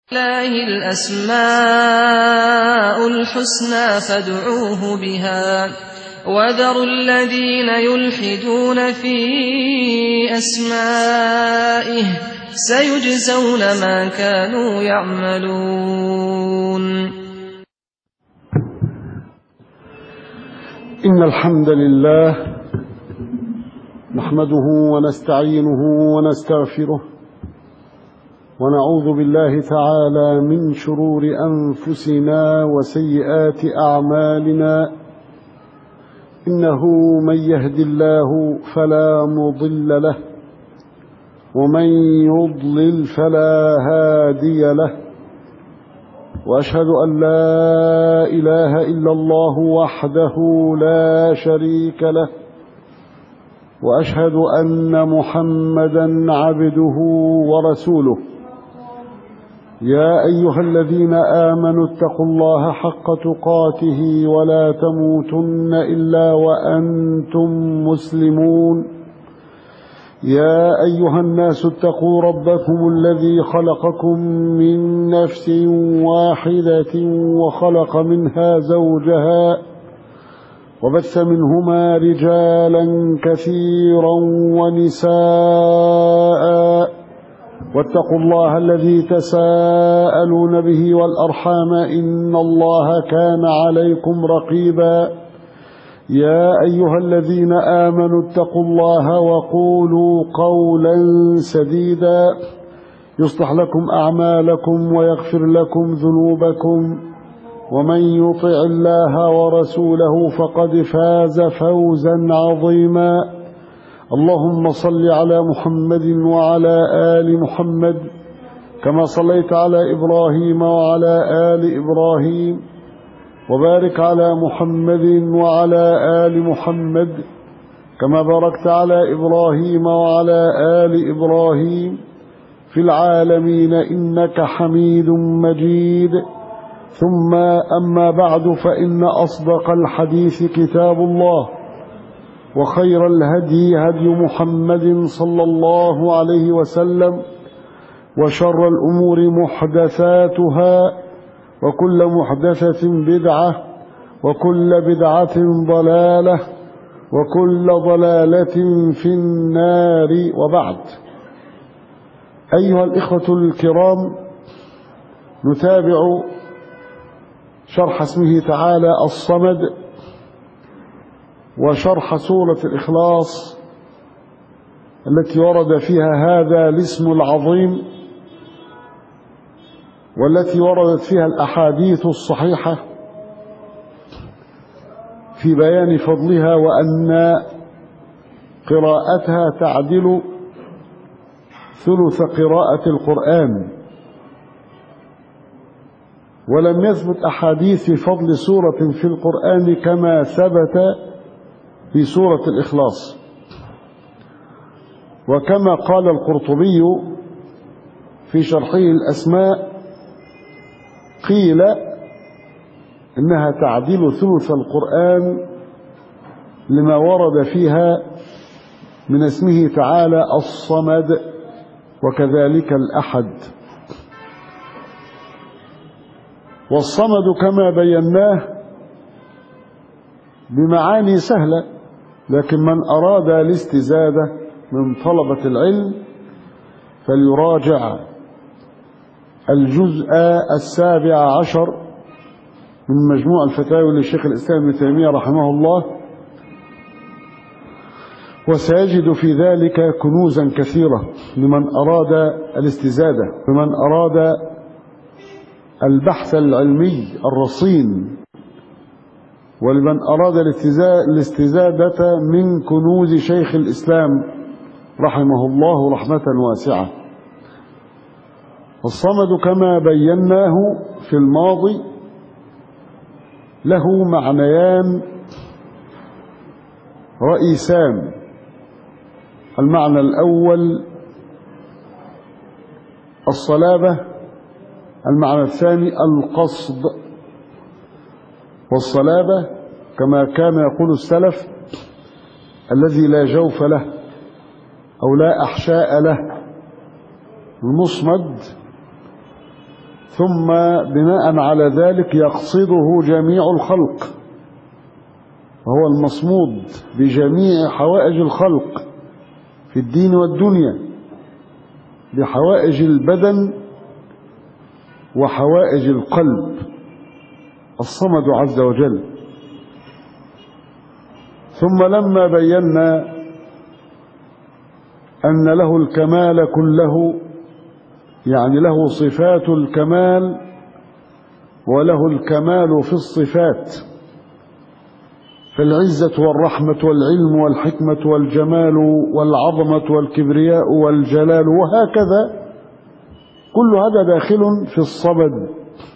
لله الأسماء الحسنى فادعوه بها وذروا الذين يلحدون في أسمائه سيجزون ما كانوا يعملون إن الحمد لله نحمده ونستعينه ونستغفره ونعوذ بالله تعالى من شرور أنفسنا وسيئات أعمالنا إنه من يهد الله فلا مضل له ومن يضلل فلا هادي له وأشهد أن لا إله إلا الله وحده لا شريك له وأشهد أن محمدا عبده ورسوله يا أيها الذين آمنوا اتقوا الله حق تقاته ولا تموتن إلا وأنتم مسلمون يا أيها الناس اتقوا ربكم الذي خلقكم من نفس واحدة وخلق منها زوجها وبث منهما رجالا كثيرا ونساء واتقوا الله الذي تساءلون به والأرحام إن الله كان عليكم رقيبا يا أيها الذين آمنوا اتقوا الله وقولوا قولا سديدا يصلح لكم أعمالكم ويغفر لكم ذنوبكم ومن يطع الله ورسوله فقد فاز فوزا عظيما اللهم صل على محمد وعلى آل محمد كما صليت على إبراهيم وعلى آل إبراهيم وبارك على محمد وعلى آل محمد كما باركت على إبراهيم وعلى آل إبراهيم في العالمين إنك حميد مجيد ثم أما بعد فإن أصدق الحديث كتاب الله وخير الهدي هدي محمد صلى الله عليه وسلم وشر الأمور محدثاتها وكل محدثة بدعة وكل بدعة ضلالة وكل ضلالة في النار وبعد أيها الإخوة الكرام نتابع شرح اسمه تعالى الصمد وشرح سورة الإخلاص التي ورد فيها هذا الاسم العظيم والتي وردت فيها الأحاديث الصحيحة في بيان فضلها وأن قراءتها تعدل ثلث قراءة القرآن ولم يثبت أحاديث في فضل سورة في القرآن كما ثبت في سورة الإخلاص وكما قال القرطبي في شرحه الأسماء قيل إنها تعديل ثلث القرآن لما ورد فيها من اسمه تعالى الصمد وكذلك الأحد والصمد كما بيناه بمعاني سهلة لكن من أراد الاستزادة من طلبة العلم فليراجع الجزء السابع عشر من مجموع الفتاوي للشيخ الإسلام ابن تيمية رحمه الله وسيجد في ذلك كنوزا كثيرة لمن أراد الاستزادة لمن أراد البحث العلمي الرصين ولمن أراد الاستزادة من كنوز شيخ الإسلام رحمه الله رحمة واسعة الصمد كما بيناه في الماضي له معنيان رئيسان المعنى الأول الصلابة المعنى الثاني القصد والصلابة كما كان يقول السلف الذي لا جوف له أو لا أحشاء له المصمد ثم بناء على ذلك يقصده جميع الخلق وهو المصمود بجميع حوائج الخلق في الدين والدنيا بحوائج البدن وحوائج القلب الصمد عز وجل ثم لما بينا أن له الكمال كله يعني له صفات الكمال وله الكمال في الصفات فالعزة والرحمة والعلم والحكمة والجمال والعظمة والكبرياء والجلال وهكذا كل هذا داخل في الصمد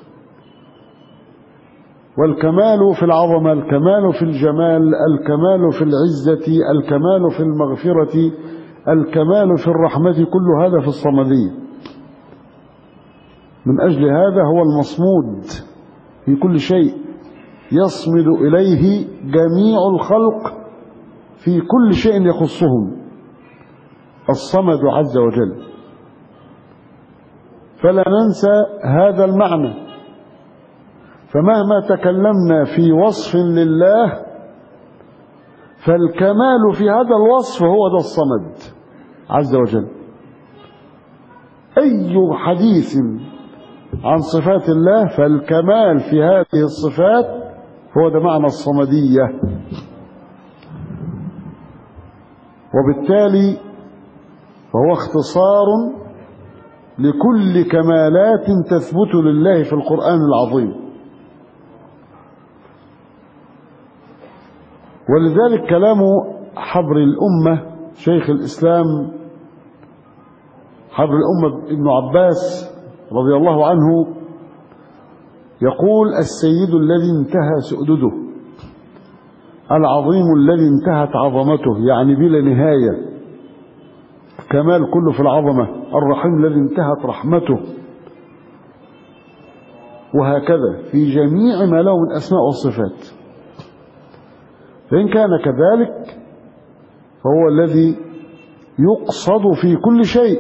والكمال في العظمة الكمال في الجمال الكمال في العزة الكمال في المغفرة الكمال في الرحمة كل هذا في الصمدية من أجل هذا هو المصمود في كل شيء يصمد إليه جميع الخلق في كل شيء يخصهم الصمد عز وجل فلا ننسى هذا المعنى فمهما تكلمنا في وصف لله فالكمال في هذا الوصف هو ده الصمد عز وجل أي حديث عن صفات الله فالكمال في هذه الصفات هو ده معنى الصمدية وبالتالي فهو اختصار لكل كمالات تثبت لله في القرآن العظيم ولذلك كلام حبر الأمة شيخ الإسلام حبر الأمة ابن عباس رضي الله عنه يقول السيد الذي انتهى سؤدده العظيم الذي انتهت عظمته يعني بلا نهاية كمال كله في العظمة الرحيم الذي انتهت رحمته وهكذا في جميع ما له من أسماء والصفات فإن كان كذلك فهو الذي يقصد في كل شيء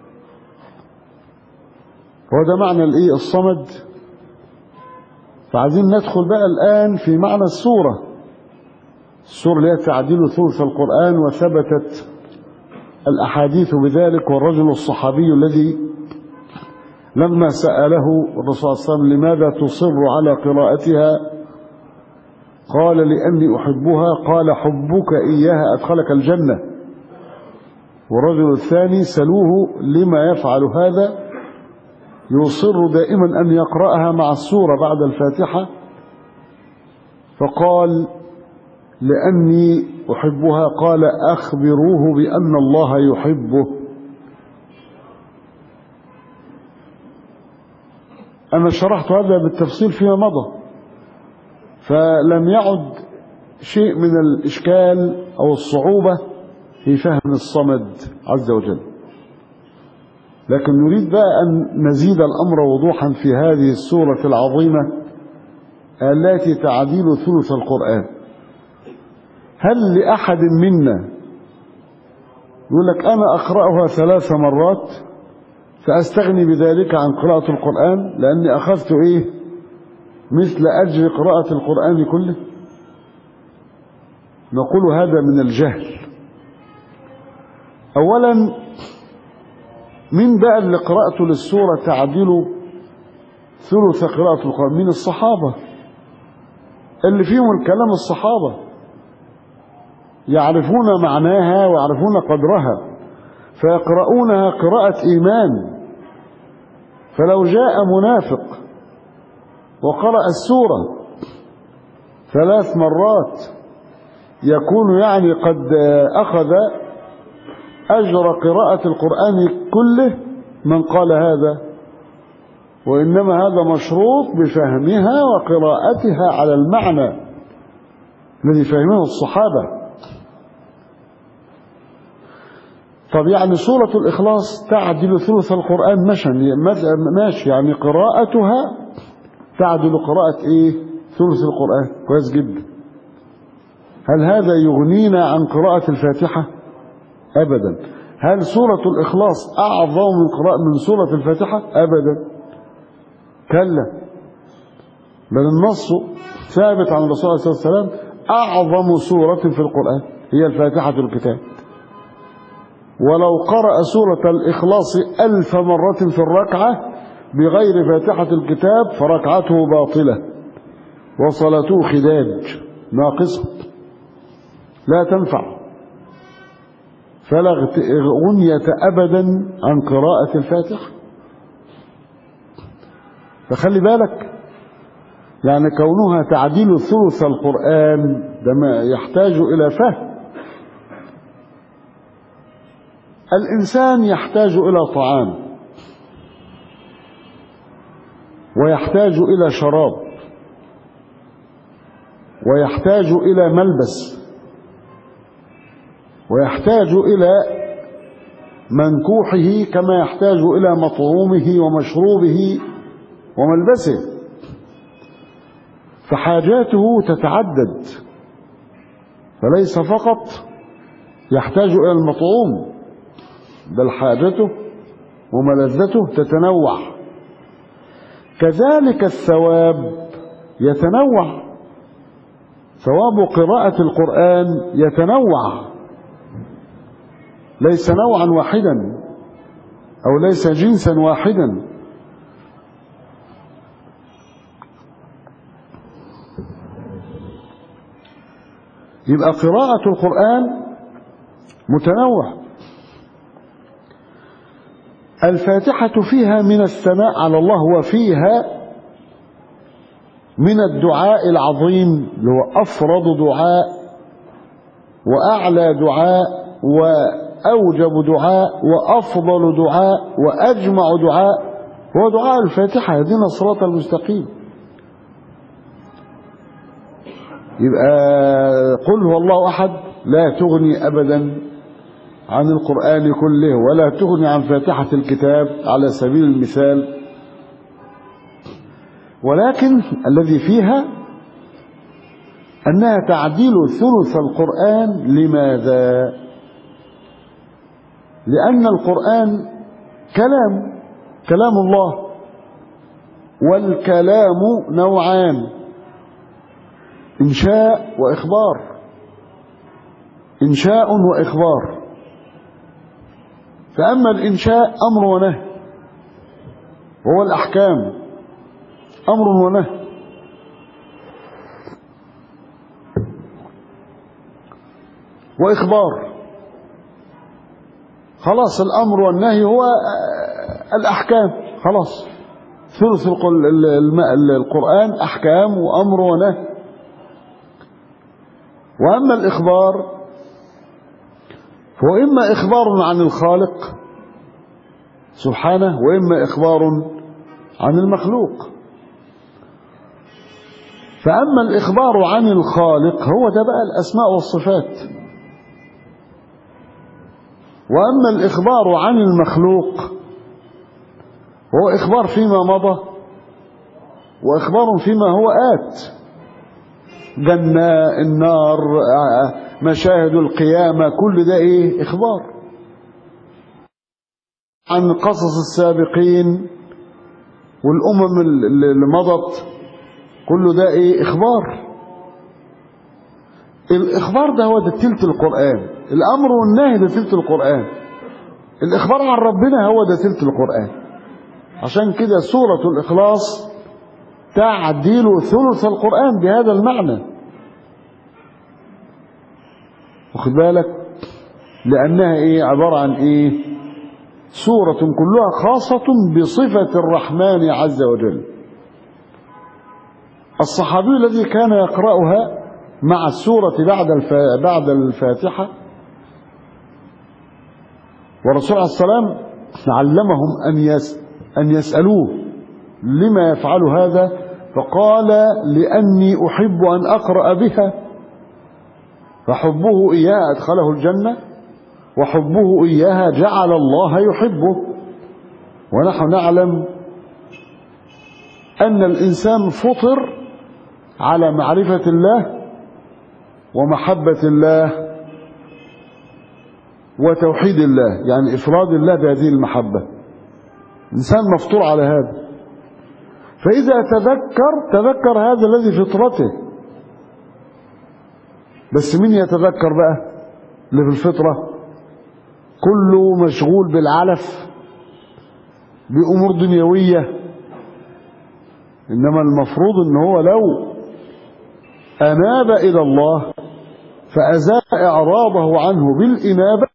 هو ده معنى الايه الصمد فعايزين ندخل بقى الآن في معنى السورة السورة اللي هي تعديل ثلث القرآن وثبتت الأحاديث بذلك والرجل الصحابي الذي لما سأله الرسول صلى الله عليه وسلم لماذا تصر على قراءتها قال لأني أحبها قال حبك إياها أدخلك الجنة والرجل الثاني سلوه لما يفعل هذا يصر دائما أن يقرأها مع السورة بعد الفاتحة فقال لأني أحبها قال أخبروه بأن الله يحبه أنا شرحت هذا بالتفصيل فيما مضى فلم يعد شيء من الإشكال أو الصعوبة في فهم الصمد عز وجل لكن نريد بقى أن نزيد الأمر وضوحا في هذه السورة العظيمة التي تعديل ثلث القرآن هل لأحد منا يقول لك أنا أقرأها ثلاث مرات فأستغني بذلك عن قراءة القرآن لأني أخذت إيه مثل أجر قراءة القرآن كله نقول هذا من الجهل أولا من بقى اللي قرأته للسورة تعديل ثلث قراءة القرآن من الصحابة اللي فيهم الكلام الصحابة يعرفون معناها ويعرفون قدرها فيقرؤونها قراءة إيمان فلو جاء منافق وقرأ السورة ثلاث مرات يكون يعني قد أخذ أجر قراءة القرآن كله من قال هذا وإنما هذا مشروط بفهمها وقراءتها على المعنى الذي فهمه الصحابة طب يعني سورة الإخلاص تعدل ثلث القرآن ماشي يعني قراءتها تعدل قراءة إيه ثلث القرآن كويس جدا هل هذا يغنينا عن قراءة الفاتحة أبدا هل سورة الإخلاص أعظم من قراءة من سورة الفاتحة أبدا كلا بل النص ثابت عن الرسول صلى الله عليه وسلم أعظم سورة في القرآن هي الفاتحة الكتاب ولو قرأ سورة الإخلاص ألف مرة في الركعة بغير فاتحة الكتاب فركعته باطلة وصلاته خداج ناقصة لا تنفع فلا غنية أبدا عن قراءة الفاتحة فخلي بالك يعني كونها تعديل ثلث القرآن ده ما يحتاج إلى فهم الإنسان يحتاج إلى طعام ويحتاج إلى شراب ويحتاج إلى ملبس ويحتاج إلى منكوحه كما يحتاج إلى مطعومه ومشروبه وملبسه فحاجاته تتعدد فليس فقط يحتاج إلى المطعوم بل حاجته وملذته تتنوع كذلك الثواب يتنوع ثواب قراءة القرآن يتنوع ليس نوعا واحدا أو ليس جنسا واحدا يبقى قراءة القرآن متنوع الفاتحة فيها من الثناء على الله وفيها من الدعاء العظيم اللي هو أفرض دعاء وأعلى دعاء وأوجب دعاء وأفضل دعاء وأجمع دعاء هو دعاء الفاتحة يهدينا الصراط المستقيم يبقى قل هو الله أحد لا تغني أبدا عن القرآن كله ولا تغني عن فاتحة الكتاب على سبيل المثال ولكن الذي فيها أنها تعديل ثلث القرآن لماذا؟ لأن القرآن كلام كلام الله والكلام نوعان إنشاء وإخبار إنشاء وإخبار فأما الإنشاء أمر ونهي وهو الأحكام أمر ونهي وإخبار خلاص الأمر والنهي هو الأحكام خلاص ثلث القرآن أحكام وأمر ونهي وأما الإخبار هو إما إخبار عن الخالق سبحانه وإما إخبار عن المخلوق فأما الإخبار عن الخالق هو ده بقى الأسماء والصفات وأما الإخبار عن المخلوق هو إخبار فيما مضى وإخبار فيما هو آت جنة النار مشاهد القيامة كل ده إيه إخبار عن قصص السابقين والأمم اللي مضت كل ده إيه إخبار الإخبار ده هو ده تلت القرآن الأمر والنهي ده تلت القرآن الإخبار عن ربنا هو ده تلت القرآن عشان كده سورة الإخلاص تعديل ثلث القرآن بهذا المعنى واخد بالك لأنها إيه عبارة عن إيه سورة كلها خاصة بصفة الرحمن عز وجل الصحابي الذي كان يقرأها مع السورة بعد بعد الفاتحة والرسول عليه السلام علمهم أن يس أن يسألوه لما يفعل هذا فقال لأني أحب أن أقرأ بها فحبه إياها أدخله الجنة وحبه إياها جعل الله يحبه ونحن نعلم أن الإنسان فطر على معرفة الله ومحبة الله وتوحيد الله يعني إفراد الله بهذه المحبة إنسان مفطور على هذا فإذا تذكر تذكر هذا الذي فطرته بس مين يتذكر بقى اللي في الفطرة كله مشغول بالعلف بأمور دنيوية إنما المفروض إن هو لو أناب إلى الله فأزال إعراضه عنه بالإنابة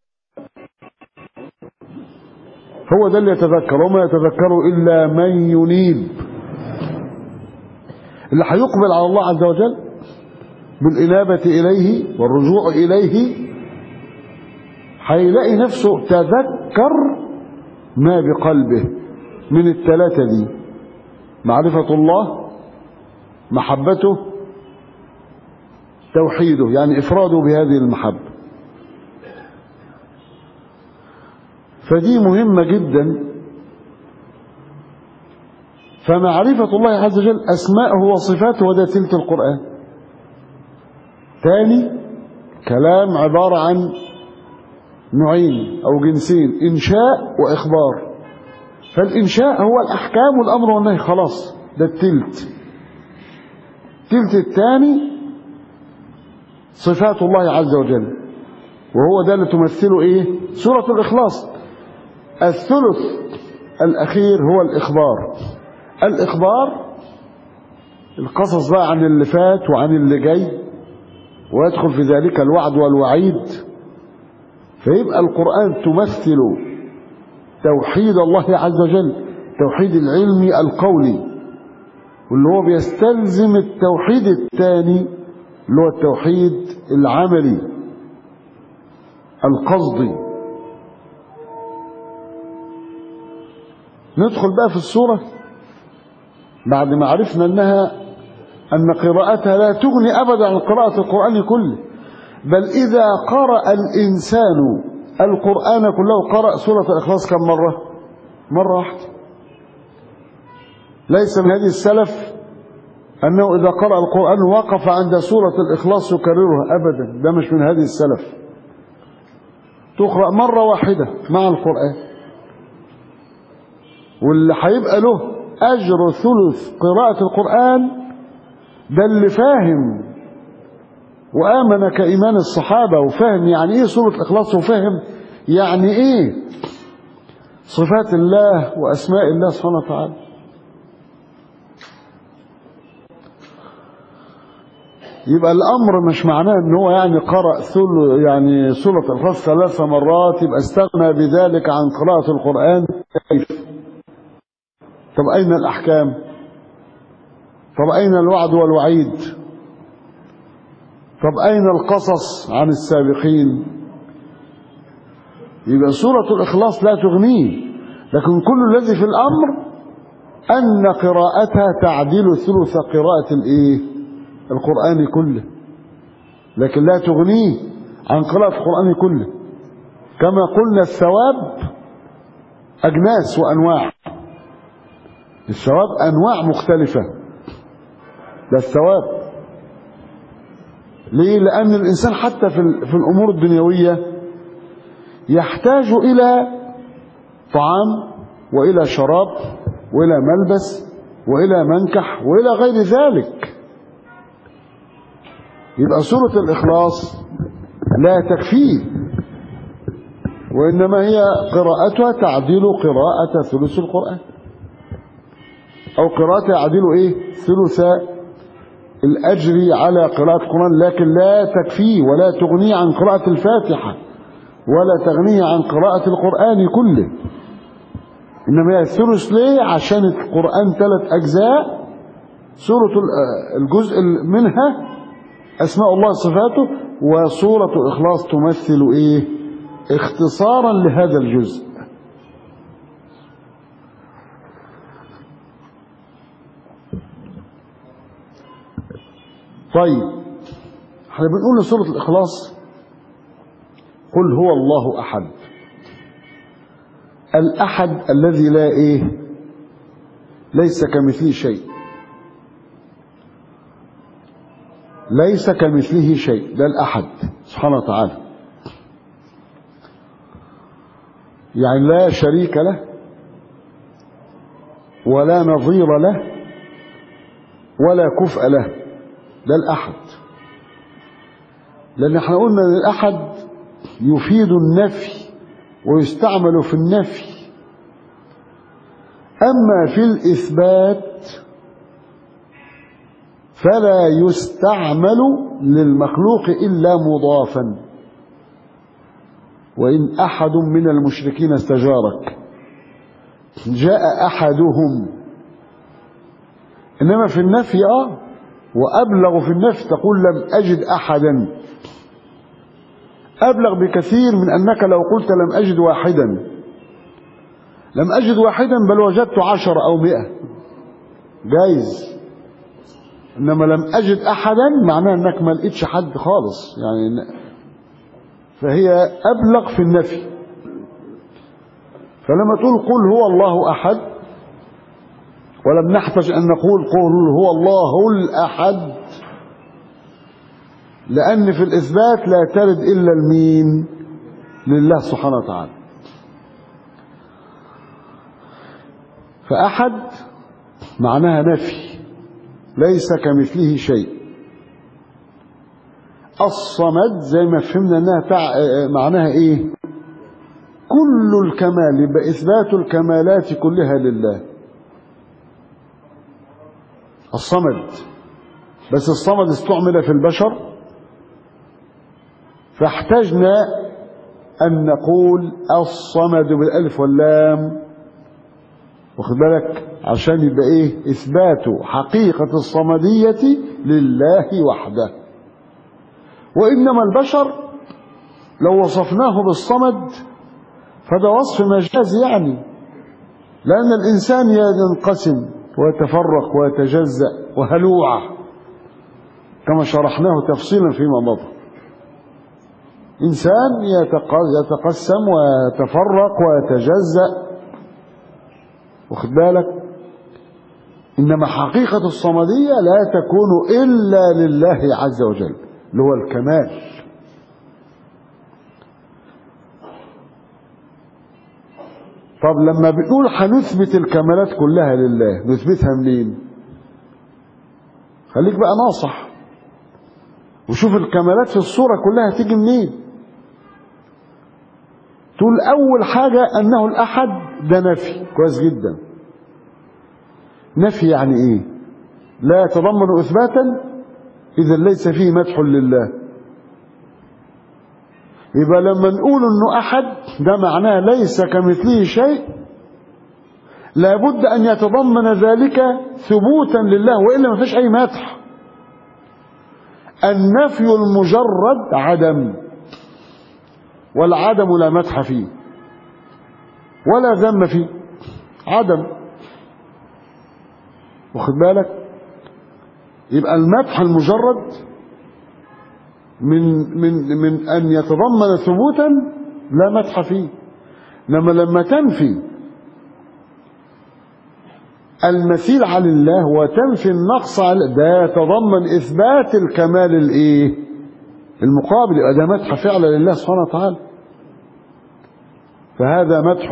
هو ده اللي يتذكر وما يتذكر إلا من ينيب اللي هيقبل على الله عز وجل بالإنابة إليه والرجوع إليه هيلاقي نفسه تذكر ما بقلبه من الثلاثة دي معرفة الله محبته توحيده يعني إفراده بهذه المحبة فدي مهمة جدا فمعرفة الله عز وجل أسماءه وصفاته وده تلك القرآن ثاني كلام عبارة عن نوعين أو جنسين إنشاء وإخبار فالإنشاء هو الأحكام والأمر والنهي خلاص ده التلت التلت الثاني صفات الله عز وجل وهو ده اللي تمثله إيه سورة الإخلاص الثلث الأخير هو الإخبار الإخبار القصص بقى عن اللي فات وعن اللي جاي ويدخل في ذلك الوعد والوعيد فيبقى القرآن تمثل توحيد الله عز وجل توحيد العلمي القولي واللي هو بيستلزم التوحيد الثاني اللي هو التوحيد العملي القصدي ندخل بقى في السورة بعد ما عرفنا أنها أن قراءتها لا تغني أبدا عن قراءة القرآن كله بل إذا قرأ الإنسان القرآن كله قرأ سورة الإخلاص كم مرة مرة واحدة ليس من هذه السلف أنه إذا قرأ القرآن وقف عند سورة الإخلاص يكررها أبدا ده مش من هذه السلف تقرأ مرة واحدة مع القرآن واللي هيبقى له أجر ثلث قراءة القرآن ده اللي فاهم وآمن كإيمان الصحابة وفهم يعني إيه سورة الإخلاص وفهم يعني إيه صفات الله وأسماء الله سبحانه وتعالى يبقى الأمر مش معناه إن هو يعني قرأ ثل يعني سورة الإخلاص ثلاث مرات يبقى استغنى بذلك عن قراءة القرآن كيف طب أين الأحكام طب أين الوعد والوعيد طب أين القصص عن السابقين يبقى سورة الإخلاص لا تغنيه لكن كل الذي في الأمر أن قراءتها تعدل ثلث قراءة الإيه القرآن كله لكن لا تغنيه عن قراءة القرآن كله كما قلنا الثواب أجناس وأنواع الثواب أنواع مختلفة ده الثواب ليه لأن الإنسان حتى في, في الأمور الدنيوية يحتاج إلى طعام وإلى شراب وإلى ملبس وإلى منكح وإلى غير ذلك يبقى سورة الإخلاص لا تكفيه وإنما هي قراءتها تعديل قراءة ثلث القرآن أو قراءتها يعدل إيه ثلث الأجر على قراءة القرآن لكن لا تكفيه ولا تغنيه عن قراءة الفاتحة ولا تغنيه عن قراءة القرآن كله إنما هي الثلث ليه عشان القرآن ثلاث أجزاء سورة الجزء منها أسماء الله صفاته وسورة الإخلاص تمثل إيه اختصارا لهذا الجزء طيب احنا بنقول لسورة الإخلاص قل هو الله أحد الأحد الذي لا إيه ليس كمثله شيء ليس كمثله شيء ده الأحد سبحانه وتعالى يعني لا شريك له ولا نظير له ولا كفء له ده الأحد لأن احنا قلنا أن الأحد يفيد النفي ويستعمل في النفي أما في الإثبات فلا يستعمل للمخلوق إلا مضافا وإن أحد من المشركين استجارك جاء أحدهم إنما في النفي آه وأبلغ في النفي تقول لم أجد أحدا أبلغ بكثير من أنك لو قلت لم أجد واحدا لم أجد واحدا بل وجدت عشر أو مئة جايز إنما لم أجد أحدا معناه أنك ما لقيتش حد خالص يعني فهي أبلغ في النفي فلما تقول قل هو الله أحد ولم نحتج أن نقول قل هو الله الأحد لأن في الإثبات لا ترد إلا المين لله سبحانه وتعالى فأحد معناها نفي ليس كمثله شيء الصمد زي ما فهمنا انها تع... معناها ايه كل الكمال يبقى اثبات الكمالات كلها لله الصمد بس الصمد استعمل في البشر فاحتجنا ان نقول الصمد بالالف واللام واخد بالك عشان يبقى ايه اثبات حقيقه الصمديه لله وحده وإنما البشر لو وصفناه بالصمد فده وصف مجاز يعني لأن الإنسان ينقسم ويتفرق ويتجزأ وهلوع كما شرحناه تفصيلا فيما مضى إنسان يتقسم ويتفرق ويتجزأ واخد بالك إنما حقيقة الصمدية لا تكون إلا لله عز وجل اللي هو الكمال طب لما بنقول هنثبت الكمالات كلها لله نثبتها منين خليك بقى ناصح وشوف الكمالات في الصورة كلها تيجي منين تقول أول حاجة أنه الأحد ده نفي كويس جدا نفي يعني إيه لا يتضمن إثباتا إذا ليس فيه مدح لله يبقى لما نقول انه احد ده معناه ليس كمثله شيء لابد ان يتضمن ذلك ثبوتا لله والا ما فيش اي مدح النفي المجرد عدم والعدم لا مدح فيه ولا ذم فيه عدم واخد بالك يبقى المدح المجرد من من من ان يتضمن ثبوتا لا مدح فيه لما لما تنفي المثيل على الله وتنفي النقص على ده يتضمن اثبات الكمال الايه المقابل يبقى ده مدح فعلا لله سبحانه وتعالى فهذا مدح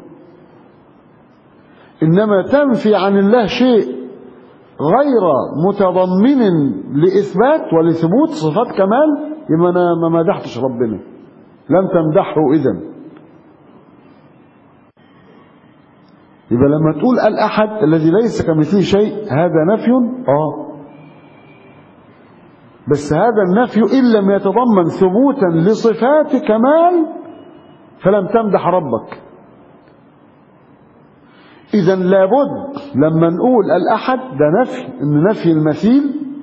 انما تنفي عن الله شيء غير متضمن لإثبات ولثبوت صفات كمال يبقى أنا ما مدحتش ربنا لم تمدحه إذا يبقى لما تقول الأحد الذي ليس كمثله شيء هذا نفي آه بس هذا النفي إن لم يتضمن ثبوتا لصفات كمال فلم تمدح ربك إذا لابد لما نقول الأحد ده نفي إن نفي المثيل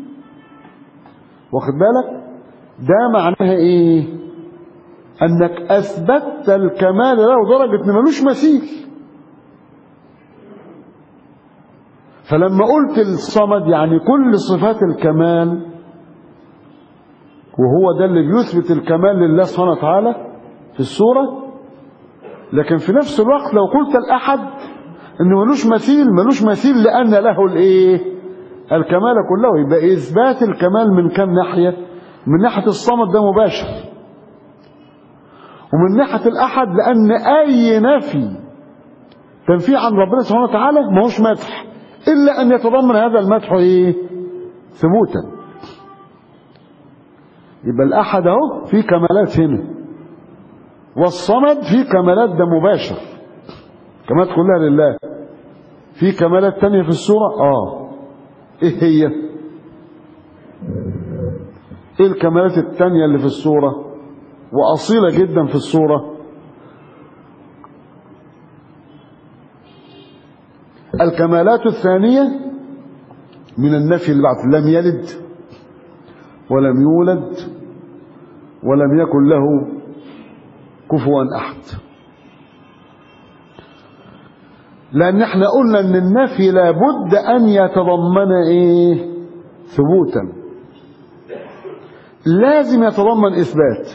واخد بالك ده معناها إيه؟ أنك أثبتت الكمال له درجة إن ملوش مثيل فلما قلت الصمد يعني كل صفات الكمال وهو ده اللي بيثبت الكمال لله سبحانه وتعالى في السورة لكن في نفس الوقت لو قلت الأحد انه ملوش مثيل ملوش مثيل لان له الايه الكمال كله يبقى اثبات الكمال من كم ناحيه من ناحيه الصمد ده مباشر ومن ناحيه الاحد لان اي نفي تنفي عن ربنا سبحانه وتعالى ما هوش مدح الا ان يتضمن هذا المدح ايه ثبوتا يبقى الأحد اهو في كمالات هنا والصمد في كمالات ده مباشر كمالات كلها لله في كمالات تانية في السورة اه ايه هي ايه الكمالات التانية اللي في السورة وأصيلة جدا في السورة الكمالات الثانية من النفي اللي بعد لم يلد ولم يولد ولم يكن له كفوا أحد لأن احنا قلنا أن النفي لابد أن يتضمن إيه ثبوتا لازم يتضمن إثبات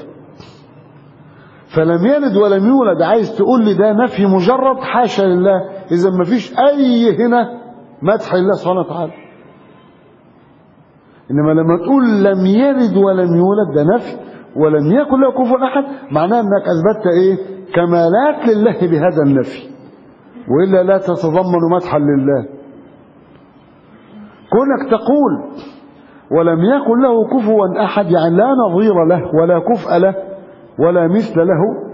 فلم يلد ولم يولد عايز تقول لي ده نفي مجرد حاشا لله إذا ما فيش أي هنا مدح لله سبحانه وتعالى إنما لما تقول لم يلد ولم يولد ده نفي ولم يكن له كفوا أحد معناه أنك أثبتت إيه كمالات لله بهذا النفي وإلا لا تتضمن مدحا لله كونك تقول ولم يكن له كفوا أحد يعني لا نظير له ولا كفء له ولا مثل له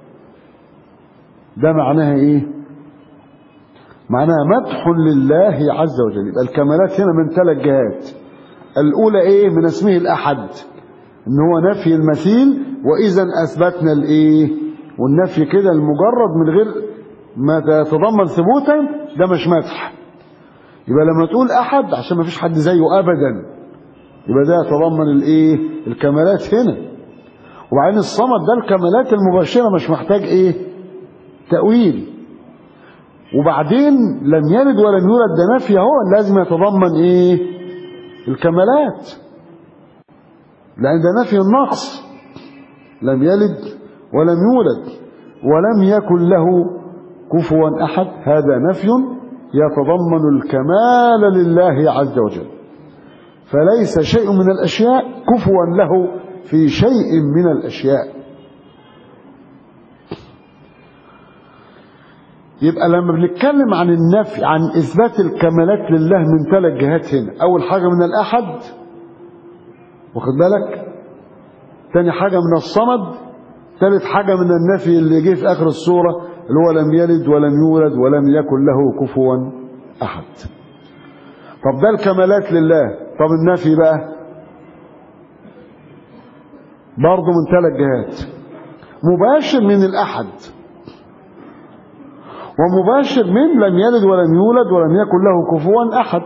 ده معناها ايه معناها مدح لله عز وجل يبقى الكمالات هنا من ثلاث جهات الاولى ايه من اسمه الاحد ان هو نفي المثيل واذا اثبتنا الايه والنفي كده المجرد من غير ما يتضمن ثبوتا ده مش مدح يبقى لما تقول احد عشان ما فيش حد زيه ابدا يبقى ده يتضمن الايه الكمالات هنا وبعدين الصمد ده الكمالات المباشره مش محتاج ايه تاويل وبعدين لم يلد ولم يولد ده نفي اهو لازم يتضمن ايه الكمالات لان ده نفي النقص لم يلد ولم يولد ولم يكن له كفوا احد هذا نفي يتضمن الكمال لله عز وجل فليس شيء من الاشياء كفوا له في شيء من الاشياء يبقى لما بنتكلم عن النفي عن اثبات الكمالات لله من ثلاث جهات هنا اول حاجه من الاحد واخد بالك تاني حاجه من الصمد ثالث حاجه من النفي اللي جه في اخر السوره اللي هو لم يلد ولم يولد ولم يكن له كفوا احد طب ده الكمالات لله طب النفي بقى برضه من ثلاث جهات مباشر من الاحد ومباشر من لم يلد ولم يولد ولم يكن له كفوا احد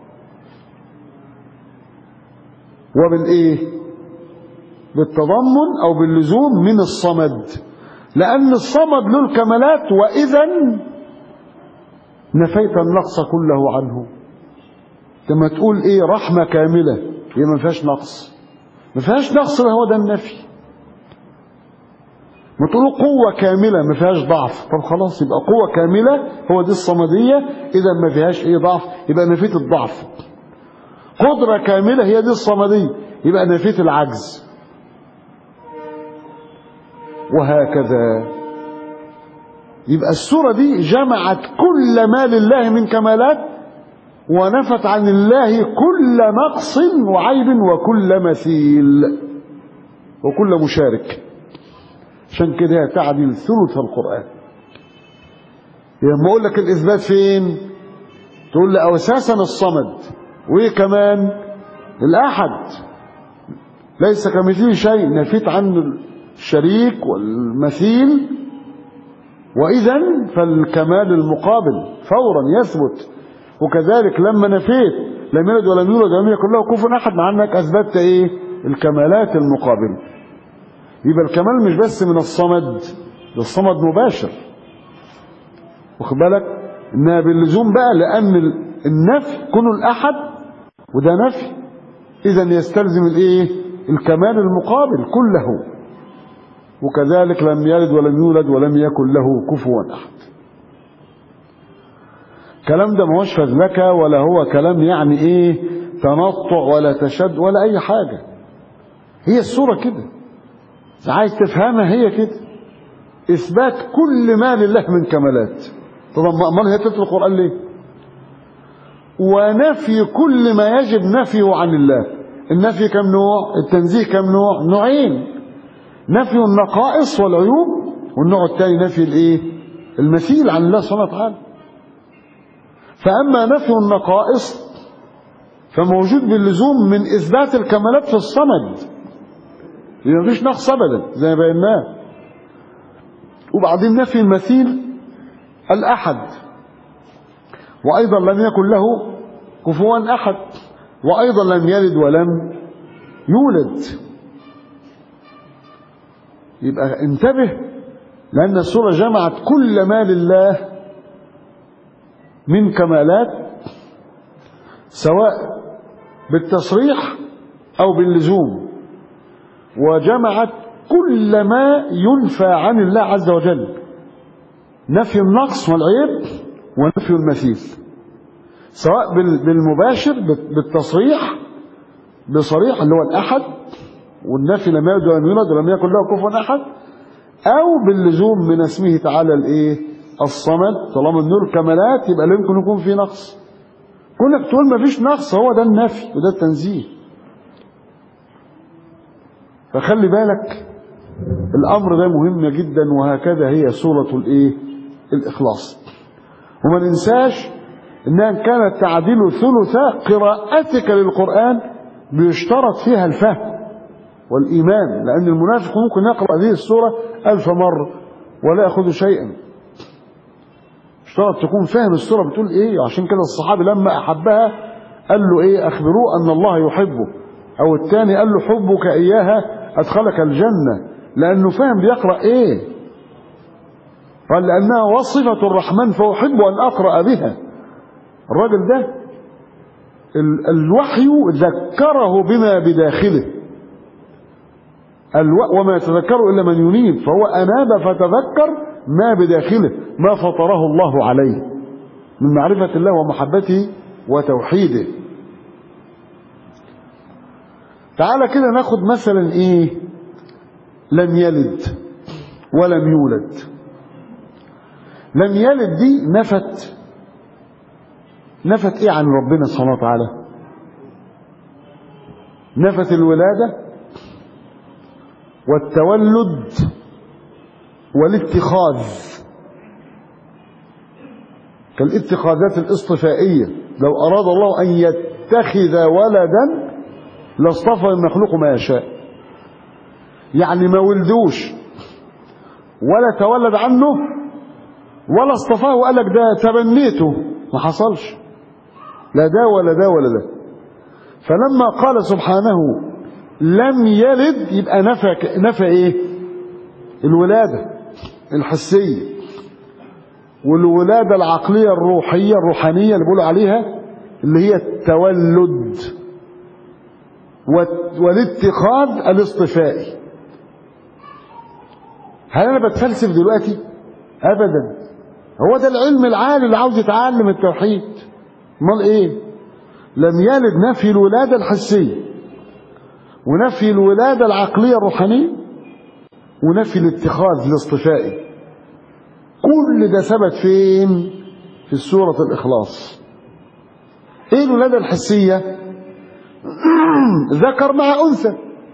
وبالايه بالتضمن او باللزوم من الصمد لان الصمد له الكمالات واذا نفيت النقص كله عنه لما تقول ايه رحمه كامله هي ما فيهاش نقص ما فيهاش نقص هو ده النفي ما تقولوا قوة كاملة ما فيهاش ضعف طب خلاص يبقى قوة كاملة هو دي الصمدية إذا ما فيهاش أي ضعف يبقى نفيت الضعف قدرة كاملة هي دي الصمدية يبقى نفيت العجز وهكذا يبقى السورة دي جمعت كل ما لله من كمالات ونفت عن الله كل نقص وعيب وكل مثيل وكل مشارك عشان كده تعدل ثلث القرآن لما اقول لك الاثبات فين تقول لي اساسا الصمد وايه كمان الاحد ليس كمثله شيء نفيت عنه الشريك والمثيل واذا فالكمال المقابل فورا يثبت وكذلك لما نفيت لم يلد ولم يولد ولم يكن له كفوا احد مع انك اثبتت ايه الكمالات المقابله يبقى الكمال مش بس من الصمد ده الصمد مباشر واخد بالك انها باللزوم بقى لان النفي كونه الاحد وده نفي اذا يستلزم الايه الكمال المقابل كله وكذلك لم يلد ولم يولد ولم يكن له كفوا احد الكلام ده ما هوش فزلكه ولا هو كلام يعني ايه تنطع ولا تشد ولا اي حاجه هي الصوره كده عايز تفهمها هي كده اثبات كل ما لله من كمالات طب امال هي تتلو القران ليه ونفي كل ما يجب نفيه عن الله النفي كم نوع التنزيه كم نوع نوعين نفي النقائص والعيوب والنوع الثاني نفي الايه المثيل عن الله سبحانه وتعالى فأما نفي النقائص فموجود باللزوم من إثبات الكمالات في الصمد لأن مفيش نقص أبدا زي ما بيناه وبعدين نفي المثيل الأحد وأيضا لم يكن له كفوا أحد وأيضا لم يلد ولم يولد يبقى انتبه لأن السورة جمعت كل ما لله من كمالات سواء بالتصريح أو باللزوم وجمعت كل ما ينفى عن الله عز وجل نفي النقص والعيب ونفي المثيل سواء بالمباشر بالتصريح بصريح اللي هو الأحد والنفي لم يلد ولم يولد ولم يكن له كفوا أحد أو باللزوم من اسمه تعالى الإيه الصمد طالما النور كمالات يبقى لا يمكن يكون في نقص كونك تقول ما فيش نقص هو ده النفي وده التنزيه فخلي بالك الأمر ده مهم جدا وهكذا هي سورة الإيه الإخلاص وما ننساش إنها كانت تعديل ثلث قراءتك للقرآن بيشترط فيها الفهم والإيمان لأن المنافق ممكن يقرأ هذه السورة ألف مرة ولا يأخذ شيئا اشترط تكون فاهم السورة بتقول إيه عشان كده الصحابي لما أحبها قال له إيه أخبروه أن الله يحبه أو الثاني قال له حبك إياها أدخلك الجنة لأنه فاهم بيقرأ إيه قال لأنها وصفة الرحمن فأحب أن أقرأ بها الراجل ده الوحي ذكره بما بداخله الو... وما يتذكر إلا من ينيب فهو أناب فتذكر ما بداخله ما فطره الله عليه من معرفة الله ومحبته وتوحيده تعالى كده ناخد مثلا ايه لم يلد ولم يولد لم يلد دي نفت نفت ايه عن ربنا سبحانه وتعالى نفت الولادة والتولد والاتخاذ كالاتخاذات الاصطفائية لو أراد الله أن يتخذ ولدا لاصطفى المخلوق ما يشاء يعني ما ولدوش ولا تولد عنه ولا اصطفاه وقال لك ده تبنيته ما حصلش لا ده ولا ده ولا ده فلما قال سبحانه لم يلد يبقى نفى نفى ايه الولاده الحسيه والولاده العقليه الروحيه الروحانيه اللي بيقولوا عليها اللي هي التولد والاتخاذ الاصطفائي هل انا بتفلسف دلوقتي ابدا هو ده العلم العالي اللي عاوز يتعلم التوحيد امال ايه لم يلد نفي الولاده الحسيه ونفي الولاده العقليه الروحانيه ونفي الاتخاذ الاصطفائي كل ده ثبت فين في سوره الاخلاص ايه الولاده الحسيه ذكر مع انثى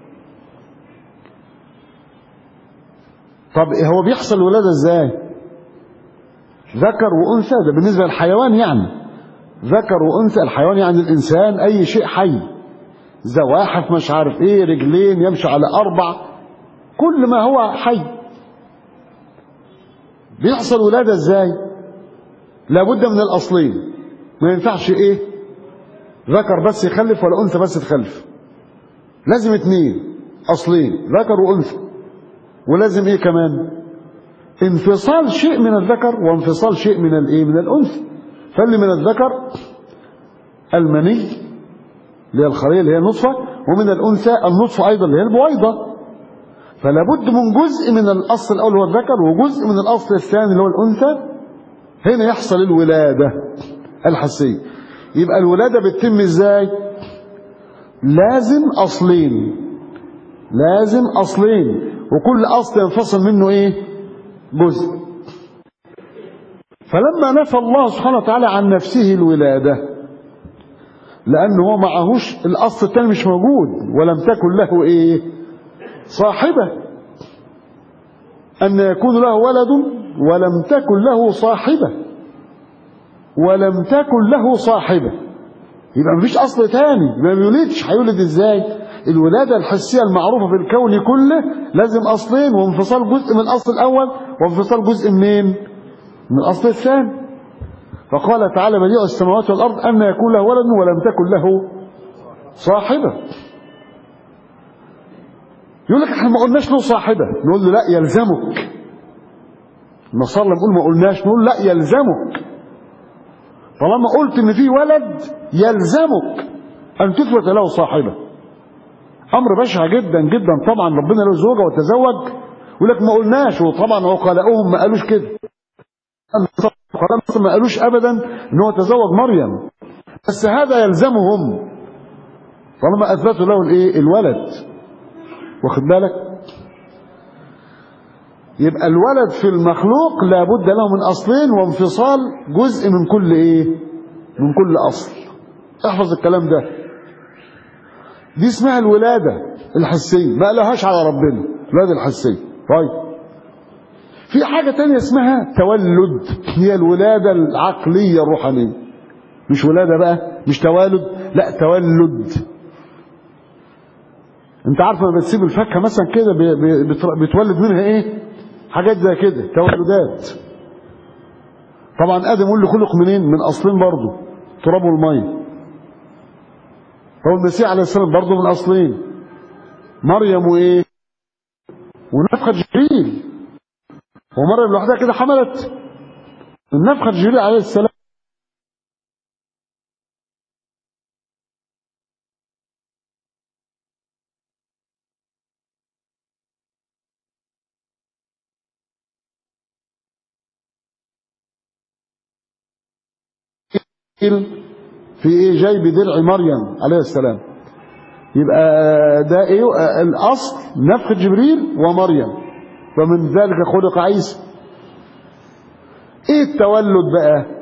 طب هو بيحصل الولاده ازاي ذكر وانثى ده بالنسبه للحيوان يعني ذكر وانثى الحيوان يعني الانسان اي شيء حي زواحف مش عارف ايه رجلين يمشي على اربع كل ما هو حي بيحصل ولاده ازاي لابد من الاصلين ما ينفعش ايه ذكر بس يخلف ولا انثى بس تخلف لازم اتنين اصلين ذكر وانثى ولازم ايه كمان انفصال شيء من الذكر وانفصال شيء من الايه من الانثى فاللي من الذكر المني اللي هي الخليه اللي هي النطفه ومن الانثى النطفه ايضا اللي هي البويضه فلا بد من جزء من الاصل الاول هو الذكر وجزء من الاصل الثاني اللي هو الانثى هنا يحصل الولاده الحسيه يبقى الولاده بتتم ازاي لازم اصلين لازم اصلين وكل اصل ينفصل منه ايه جزء فلما نفى الله سبحانه وتعالى عن نفسه الولاده لأنه هو معهوش الأصل الثاني مش موجود ولم تكن له إيه صاحبة أن يكون له ولد ولم تكن له صاحبة ولم تكن له صاحبة يبقى مفيش أصل تاني ما بيولدش هيولد إزاي الولادة الحسية المعروفة في الكون كله لازم أصلين وانفصال جزء من الأصل الأول وانفصال جزء منين من الأصل الثاني فقال تعالى بديع السماوات والأرض أن يكون له ولد ولم تكن له صاحبة يقول لك احنا ما قلناش له صاحبة نقول له لا يلزمك النصارى لما نقول ما قلناش نقول لا يلزمك طالما قلت ان في ولد يلزمك ان تثبت له صاحبة امر بشع جدا جدا طبعا ربنا له زوجة وتزوج يقول لك ما قلناش وطبعا عقلاؤهم ما قالوش كده القرآن ما قالوش ابدا ان هو تزوج مريم بس هذا يلزمهم طالما اثبتوا له الايه الولد واخد بالك يبقى الولد في المخلوق لابد له من اصلين وانفصال جزء من كل ايه من كل اصل احفظ الكلام ده دي اسمها الولاده الحسيه ما قالهاش على ربنا الولاده الحسيه طيب في حاجة تانية اسمها تولد هي الولادة العقلية الروحانية مش ولادة بقى مش توالد لا تولد انت عارف لما بتسيب الفاكهة مثلا كده بتولد منها ايه حاجات زي كده تولدات طبعا ادم يقول لي خلق منين من اصلين برضه تراب والميه هو المسيح عليه السلام برضه من اصلين مريم وايه ونفخة جبريل ومريم لوحدها كده حملت النفخة جبريل عليه السلام في ايه جيب درع مريم عليه السلام يبقى ده ايه الاصل نفخ جبريل ومريم ومن ذلك خلق عيسى ايه التولد بقى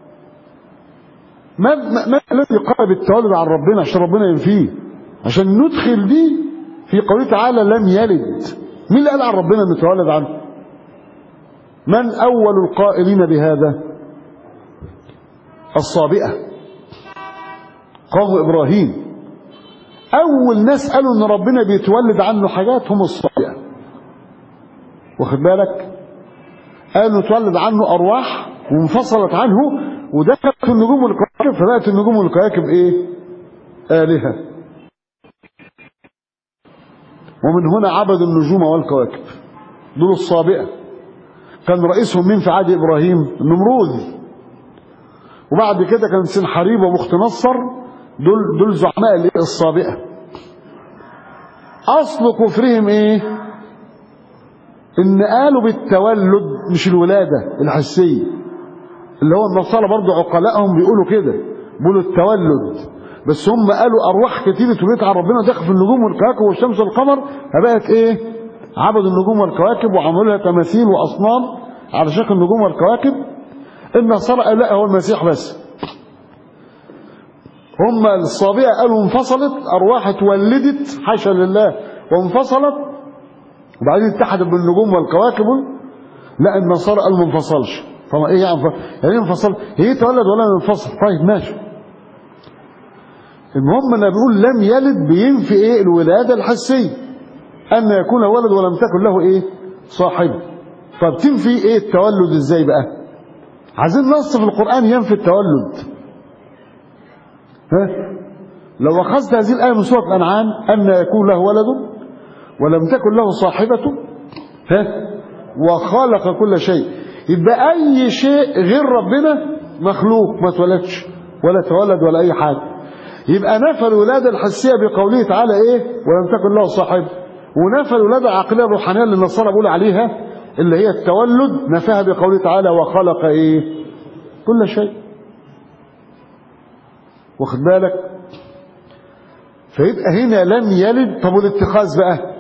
ما ما الذي قال بالتولد عن ربنا عشان ربنا ينفيه عشان ندخل دي في قوله تعالى لم يلد مين اللي قال عن ربنا انه تولد عنه من اول القائلين بهذا الصابئه قوم ابراهيم اول ناس قالوا ان ربنا بيتولد عنه حاجات هم الصابئه واخد بالك قالوا تولد عنه ارواح وانفصلت عنه ودخلت النجوم والكواكب فبقت النجوم والكواكب ايه الهه ومن هنا عبدوا النجوم والكواكب دول الصابئه كان رئيسهم مين في عهد ابراهيم النمرود وبعد كده كان سنحريب ومخت نصر دول دول زعماء الايه الصابئه اصل كفرهم ايه ان قالوا بالتولد مش الولاده الحسيه اللي هو النصارى برضه عقلائهم بيقولوا كده بيقولوا التولد بس هم قالوا ارواح كتير اتولدت على ربنا داخل في النجوم والكواكب والشمس والقمر فبقت ايه عبدوا النجوم والكواكب وعملوا لها تماثيل واصنام على شكل النجوم والكواكب النصارى قالوا لا هو المسيح بس هم الصابئه قالوا انفصلت ارواح اتولدت حاشا لله وانفصلت وبعدين اتحدت بالنجوم والكواكب لا النصارى قالوا ما انفصلش طب ايه يعني يعني ايه انفصل هي تولد ولا انفصل طيب ماشي المهم انا بقول لم يلد بينفي ايه الولاده الحسيه ان يكون ولد ولم تكن له ايه صاحب طب تنفي ايه التولد ازاي بقى عايزين نص في القران ينفي التولد ها لو اخذت هذه الايه من سوره الانعام ان يكون له ولد ولم تكن له صاحبه ها وخلق كل شيء يبقى اي شيء غير ربنا مخلوق ما اتولدش ولا تولد ولا اي حاجه يبقى نفى الولاده الحسيه بقوله تعالى ايه ولم تكن له صاحب ونفى الولاده العقليه الروحانيه اللي النصارى بيقولوا عليها اللي هي التولد نفاها بقوله تعالى وخلق ايه كل شيء واخد بالك فيبقى هنا لم يلد طب والاتخاذ بقى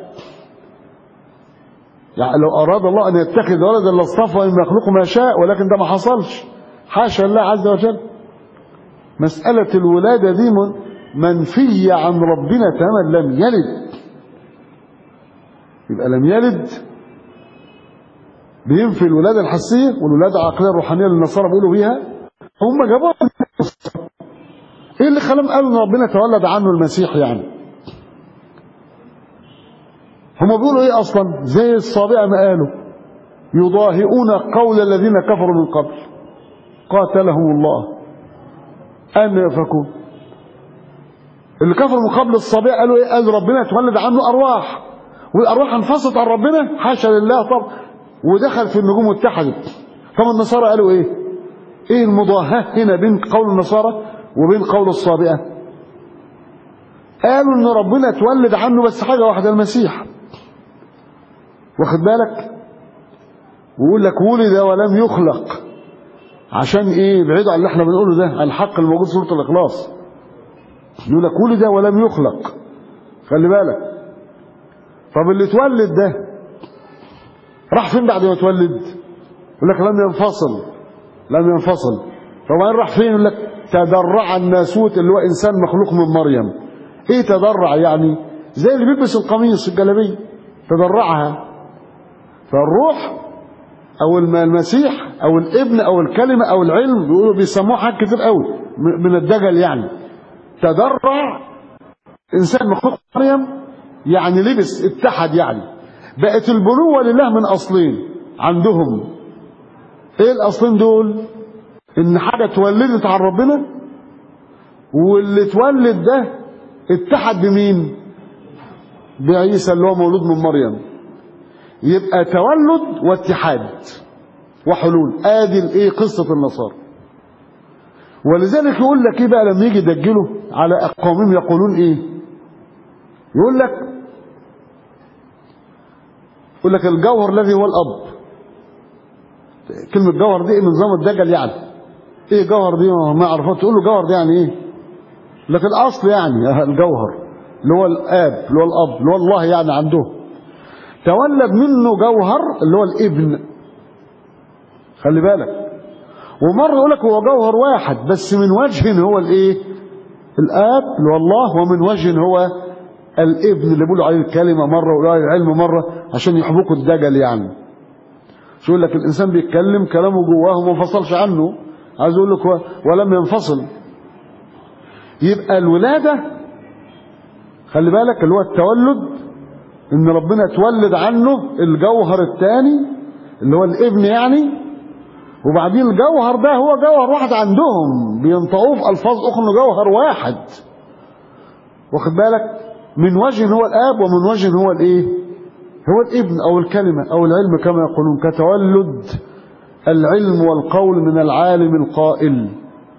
يعني لو أراد الله أن يتخذ ولدا لاصطفى أن يخلق ما شاء ولكن ده ما حصلش حاشا الله عز وجل مسألة الولادة دي من- منفية عن ربنا تماما لم يلد يبقى لم يلد بينفي الولادة الحسية والولادة العقلية الروحانية اللي النصارى بيقولوا بيها هم جابوها من النصارى. ايه اللي خلاهم قالوا ان ربنا تولد عنه المسيح يعني هم بيقولوا ايه اصلا زي الصابئة ما قالوا يضاهئون قول الذين كفروا من قبل قاتلهم الله أن يفكون اللي كفروا من قبل الصابئة قالوا ايه قال ربنا تولد عنه ارواح والارواح انفصلت عن ربنا حاشا لله طب ودخل في النجوم واتحدت طب النصارى قالوا ايه ايه المضاهاة هنا بين قول النصارى وبين قول الصابئة قالوا ان ربنا تولد عنه بس حاجة واحدة المسيح واخد بالك ويقول لك ولد ولم يخلق عشان ايه بعيد عن اللي احنا بنقوله ده الحق الموجود في سوره الاخلاص يقول لك ولد ولم يخلق خلي بالك طب اللي اتولد ده راح فين بعد ما اتولد يقول لك لم ينفصل لم ينفصل طب راح فين يقول لك تدرع الناسوت اللي هو انسان مخلوق من مريم ايه تدرع يعني زي اللي بيلبس القميص الجلابيه تدرعها فالروح او الم- المسيح او الابن او الكلمه او العلم بيقولوا بيسموها حاجات كتير قوي م- من الدجل يعني تدرع انسان مخلوق مريم يعني لبس اتحد يعني بقت البنوه لله من اصلين عندهم ايه الاصلين دول ان حاجه اتولدت عن ربنا واللي اتولد ده اتحد بمين بعيسى اللي هو مولود من مريم يبقى تولد واتحاد وحلول ادي الايه قصه النصارى ولذلك يقول لك ايه بقى لما يجي يدجلوا على اقوامهم يقولون ايه يقول لك يقول لك الجوهر الذي هو الاب كلمه جوهر دي من نظام الدجل يعني ايه جوهر دي ما عرفت تقول له جوهر دي يعني ايه لكن الاصل يعني الجوهر اللي هو الاب اللي هو الاب اللي هو الله يعني عندهم تولد منه جوهر اللي هو الابن خلي بالك ومره يقول لك هو جوهر واحد بس من وجه هو الايه الاب اللي هو الله ومن وجه هو الابن اللي بيقولوا عليه الكلمه مره ويقولوا عليه العلم مره عشان يحبكوا الدجل يعني شو يقول لك الانسان بيتكلم كلامه جواه وما انفصلش عنه عايز اقول لك و- ولم ينفصل يبقى الولاده خلي بالك اللي هو التولد ان ربنا تولد عنه الجوهر الثاني اللي هو الابن يعني وبعدين الجوهر ده هو جوهر واحد عندهم بينطقوه في الفاظ اخرى انه جوهر واحد واخد بالك من وجه هو الاب ومن وجه هو الايه هو الابن او الكلمه او العلم كما يقولون كتولد العلم والقول من العالم القائل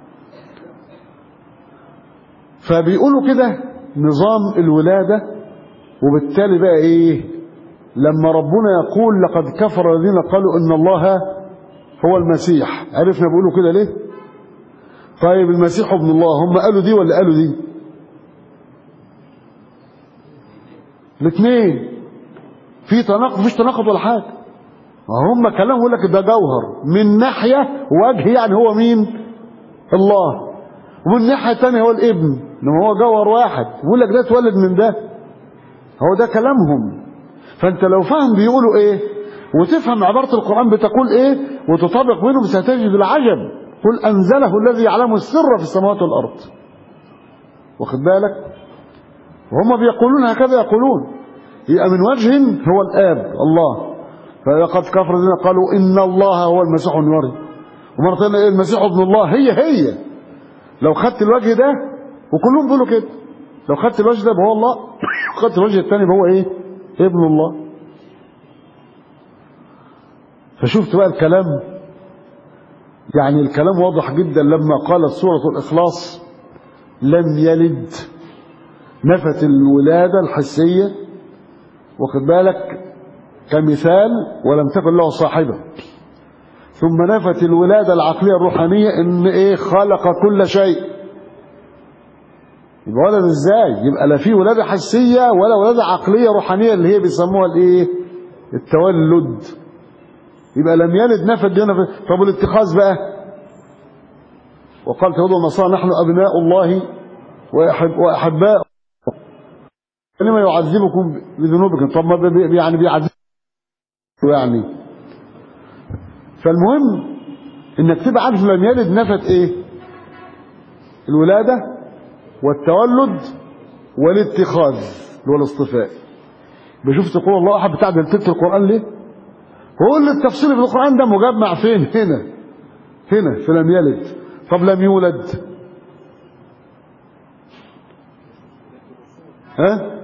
فبيقولوا كده نظام الولاده وبالتالي بقى ايه لما ربنا يقول لقد كفر الذين قالوا ان الله هو المسيح عرفنا بيقولوا كده ليه طيب المسيح ابن الله هم قالوا دي ولا قالوا دي الاثنين في تناقض مفيش تناقض ولا حاجه هم كلام يقول لك ده جوهر من ناحيه وجه يعني هو مين الله ومن الناحيه الثانيه هو الابن انما هو جوهر واحد يقول لك ده اتولد من ده هو ده كلامهم فانت لو فاهم بيقولوا ايه وتفهم عبارة القرآن بتقول ايه وتطابق بينهم ستجد العجب قل أنزله الذي يعلم السر في السماوات والأرض واخد بالك وهم بيقولون هكذا يقولون يبقى من وجه هو الآب الله فلقد كفر الذين قالوا إن الله هو المسيح ابن مريم ومرة ثانية إيه المسيح ابن الله هي هي لو خدت الوجه ده وكلهم بيقولوا كده لو خدت الوجه ده هو الله خدت الوجه الثاني هو ايه ابن الله فشفت بقى الكلام يعني الكلام واضح جدا لما قالت سورة الإخلاص لم يلد نفت الولادة الحسية واخد بالك كمثال ولم تكن له صاحبة ثم نفت الولادة العقلية الروحانية ان ايه خلق كل شيء يبقى ولد ازاي يبقى لا في ولادة حسية ولا ولادة عقلية روحانية اللي هي بيسموها الايه التولد يبقى لم يلد نفد دي نفد طب الاتخاذ بقى وقالت يهود والنصارى نحن أبناء الله وأحب وأحباء لما يعذبكم بذنوبكم طب ما بي يعني بيعذبكم يعني فالمهم انك تبقى عارف لم يلد نفت ايه الولادة والتولد والاتخاذ اللي هو الاصطفاء بشوف تقول الله احد بتاع دلتلت القرآن ليه هو اللي التفصيل في القرآن ده مجمع فين هنا هنا في لم يلد طب لم يولد ها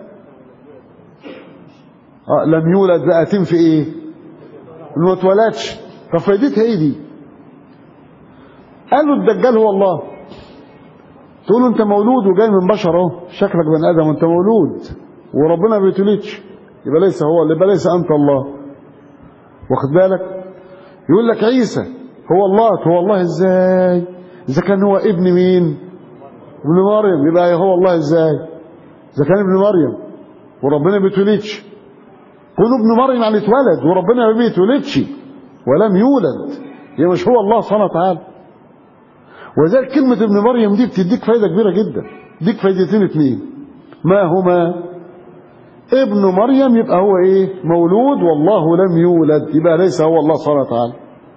آه لم يولد بقى تنفي ايه انه ما اتولدش طب فايدتها ايه دي قالوا الدجال هو الله تقول له انت مولود وجاي من بشر اهو شكلك بني ادم وانت مولود وربنا ما بيتولدش يبقى ليس هو يبقى ليس انت الله واخد بالك يقول لك عيسى هو الله هو الله ازاي اذا كان هو ابن مين ابن مريم يبقى هو الله ازاي اذا كان ابن مريم وربنا ما بيتولدش كون ابن مريم يعني اتولد وربنا ما بيتولدش ولم يولد يبقى مش هو الله سبحانه وتعالى وذلك كلمة ابن مريم دي بتديك فايدة كبيرة جدا ديك فايدتين اتنين ما هما ابن مريم يبقى هو ايه مولود والله لم يولد يبقى ليس هو الله سبحانه وتعالى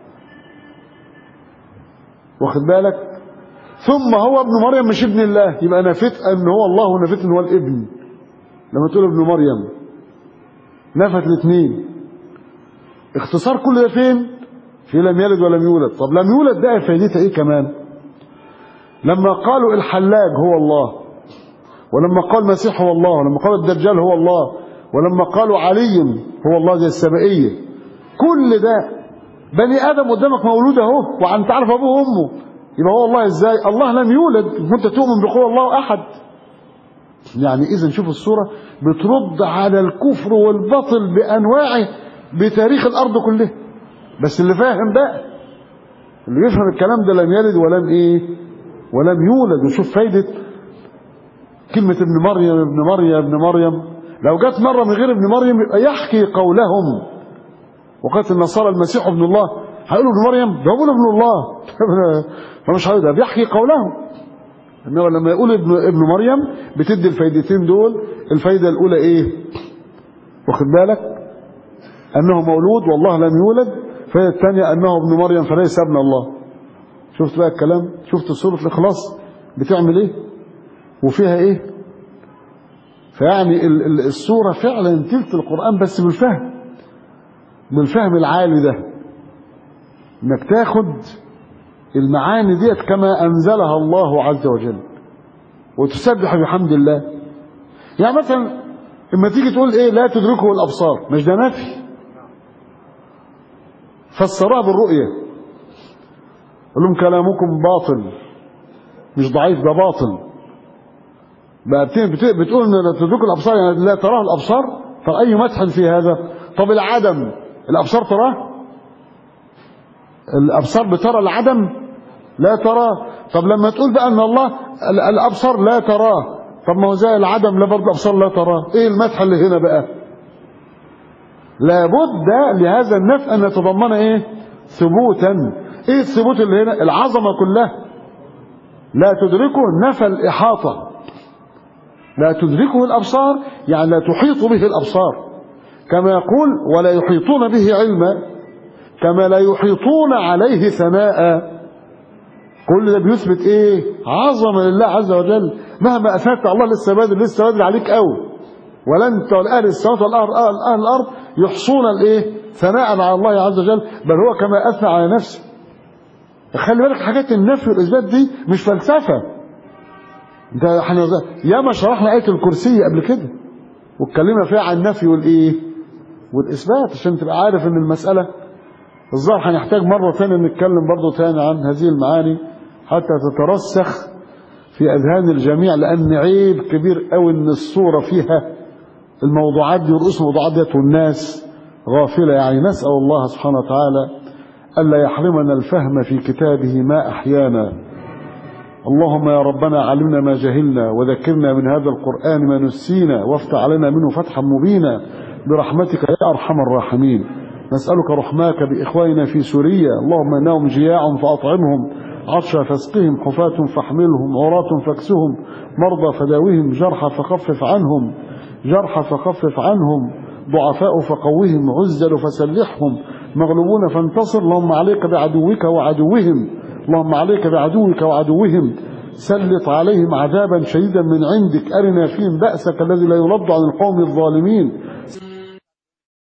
واخد بالك ثم هو ابن مريم مش ابن الله يبقى نفيت ان هو الله ونفيت ان هو الابن لما تقول ابن مريم نفت الاثنين اختصار كل ده فين في لم يلد ولم يولد طب لم يولد ده فايدتها ايه كمان لما قالوا الحلاج هو الله ولما قال المسيح هو الله ولما قال الدجال هو الله ولما قالوا علي هو الله زي السبائية كل ده بني آدم قدامك مولود اهو وعن تعرف أبوه وأمه يبقى هو الله إزاي الله لم يولد وانت تؤمن بقول الله أحد يعني إذا شوف الصورة بترد على الكفر والباطل بأنواعه بتاريخ الأرض كلها بس اللي فاهم بقى اللي يفهم الكلام ده لم يلد ولم إيه ولم يولد وشوف فايدة كلمة ابن مريم ابن مريم ابن مريم لو جت مرة من غير ابن مريم يبقى يحكي قولهم وقالت النصارى المسيح ابن الله هيقولوا ابن مريم ده بيقولوا ابن الله فمش هيقول بيحكي قولهم انما لما يقول ابن ابن مريم بتدي الفايدتين دول الفايدة الأولى ايه واخد بالك أنه مولود والله لم يولد الفايدة الثانية أنه ابن مريم فليس ابن الله شفت بقى الكلام شفت سورة الإخلاص بتعمل ايه وفيها ايه فيعني السورة فعلا تلت القرآن بس بالفهم بالفهم العالي ده انك تاخد المعاني ديت كما أنزلها الله عز وجل وتسبح بحمد الله يعني مثلا اما تيجي تقول ايه لا تدركه الأبصار مش ده نفي فسروها بالرؤية قال لهم كلامكم باطل مش ضعيف ده باطل بقى بتقول ان لا تدرك الابصار يعني لا تراه الابصار طب اي مدح في هذا طب العدم الابصار تراه الابصار بترى العدم لا تراه طب لما تقول بقى ان الله الابصار لا تراه طب ما هو زي العدم لا برضه الابصار لا تراه ايه المدح اللي هنا بقى لابد لهذا النفي ان يتضمن ايه ثبوتا ايه الثبوت اللي هنا العظمه كلها لا تدركه نفى الاحاطه لا تدركه الأبصار يعني لا تحيط به الأبصار كما يقول ولا يحيطون به علما كما لا يحيطون عليه ثناء كل ده بيثبت ايه عظمة لله عز وجل مهما أثبت الله لسه بادر لسه بادر عليك قوي ولا انت ولا اهل السماوات ولا اهل الارض يحصون الايه ثناء على الله عز وجل بل هو كما اثنى على نفسه خلي بالك حاجات النفي والاثبات دي مش فلسفه ده احنا ياما شرحنا آية الكرسي قبل كده واتكلمنا فيها عن النفي والايه والاثبات عشان تبقى عارف ان المسألة الظاهر هنحتاج مرة ثانيه نتكلم برضه ثاني عن هذه المعاني حتى تترسخ في اذهان الجميع لان عيب كبير قوي ان الصورة فيها الموضوعات دي ورؤوس الموضوعات ديت والناس غافلة يعني نسأل الله سبحانه وتعالى ألا يحرمنا الفهم في كتابه ما أحيانا اللهم يا ربنا علمنا ما جهلنا وذكرنا من هذا القرآن ما نسينا وافتح علينا منه فتحا مبينا برحمتك يا أرحم الراحمين نسألك رحماك بإخواننا في سوريا اللهم إنهم جياع فأطعمهم عطشى فاسقهم حفاة فاحملهم عراة فاكسهم مرضى فداوهم جرحى فخفف عنهم جرحى فخفف عنهم ضعفاء فقوهم عزل فسلحهم مغلوبون فانتصر اللهم عليك بعدوك وعدوهم اللهم عليك بعدوك وعدوهم سلط عليهم عذابا شديدا من عندك أرنا فيهم بأسك الذي لا يرد عن القوم الظالمين